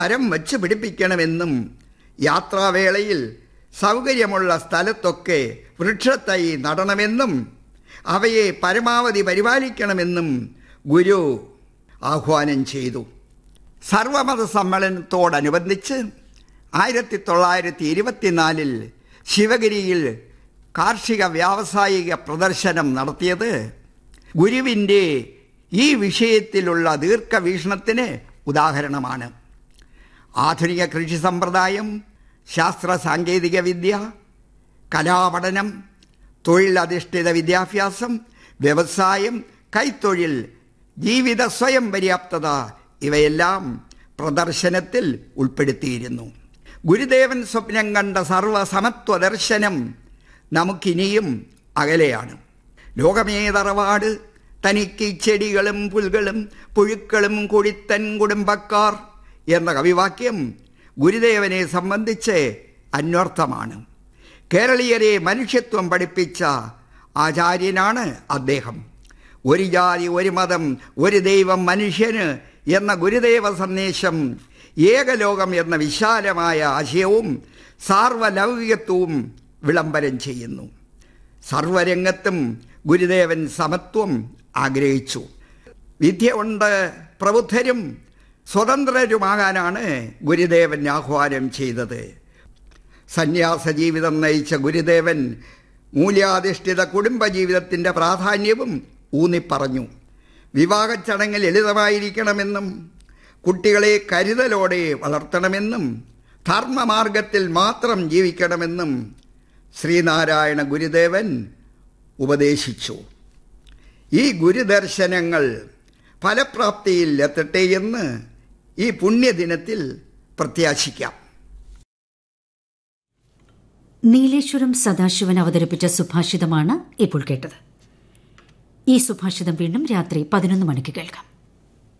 മരം വച്ച് പിടിപ്പിക്കണമെന്നും യാത്രാവേളയിൽ സൗകര്യമുള്ള സ്ഥലത്തൊക്കെ വൃക്ഷത്തൈ നടണമെന്നും അവയെ പരമാവധി പരിപാലിക്കണമെന്നും ഗുരു ആഹ്വാനം ചെയ്തു സർവമത സമ്മേളനത്തോടനുബന്ധിച്ച് ആയിരത്തി തൊള്ളായിരത്തി ഇരുപത്തിനാലിൽ ശിവഗിരിയിൽ കാർഷിക വ്യാവസായിക പ്രദർശനം നടത്തിയത് ഗുരുവിൻ്റെ ഈ വിഷയത്തിലുള്ള ദീർഘവീക്ഷണത്തിന് ഉദാഹരണമാണ് ആധുനിക കൃഷി സമ്പ്രദായം ശാസ്ത്ര സാങ്കേതിക വിദ്യ കലാപഠനം തൊഴിലധിഷ്ഠിത വിദ്യാഭ്യാസം വ്യവസായം കൈത്തൊഴിൽ ജീവിത സ്വയം പര്യാപ്തത ഇവയെല്ലാം പ്രദർശനത്തിൽ ഉൾപ്പെടുത്തിയിരുന്നു ഗുരുദേവൻ സ്വപ്നം കണ്ട സർവസമത്വ ദർശനം നമുക്കിനിയും അകലെയാണ് ലോകമേ തറവാട് തനിക്ക് ചെടികളും പുൽകളും പുഴുക്കളും കുടിത്തൻ കുടുംബക്കാർ എന്ന കവിവാക്യം ഗുരുദേവനെ സംബന്ധിച്ച് അന്വർത്ഥമാണ് കേരളീയരെ മനുഷ്യത്വം പഠിപ്പിച്ച ആചാര്യനാണ് അദ്ദേഹം ഒരു ജാതി ഒരു മതം ഒരു ദൈവം മനുഷ്യന് എന്ന ഗുരുദേവ സന്ദേശം ഏകലോകം എന്ന വിശാലമായ ആശയവും സാർവലൗകികത്വവും വിളംബരം ചെയ്യുന്നു സർവരംഗത്തും ഗുരുദേവൻ സമത്വം ആഗ്രഹിച്ചു വിദ്യ കൊണ്ട് പ്രബുദ്ധരും സ്വതന്ത്രരുമാകാനാണ് ഗുരുദേവൻ ആഹ്വാനം ചെയ്തത് സന്യാസ ജീവിതം നയിച്ച ഗുരുദേവൻ മൂല്യാധിഷ്ഠിത കുടുംബജീവിതത്തിൻ്റെ പ്രാധാന്യവും ഊന്നിപ്പറഞ്ഞു വിവാഹ ചടങ്ങ് ലളിതമായിരിക്കണമെന്നും കുട്ടികളെ കരുതലോടെ വളർത്തണമെന്നും ധർമ്മമാർഗത്തിൽ മാത്രം ജീവിക്കണമെന്നും ശ്രീനാരായണ ഗുരുദേവൻ ഉപദേശിച്ചു ഈ ഗുരുദർശനങ്ങൾ ഫലപ്രാപ്തിയിൽ എത്തട്ടെ എന്ന് ഈ പുണ്യദിനത്തിൽ പ്രത്യാശിക്കാം നീലേശ്വരം സദാശിവൻ അവതരിപ്പിച്ച സുഭാഷിതമാണ് ഇപ്പോൾ കേട്ടത് ഈ സുഭാഷിതം വീണ്ടും രാത്രി പതിനൊന്ന് മണിക്ക് കേൾക്കാം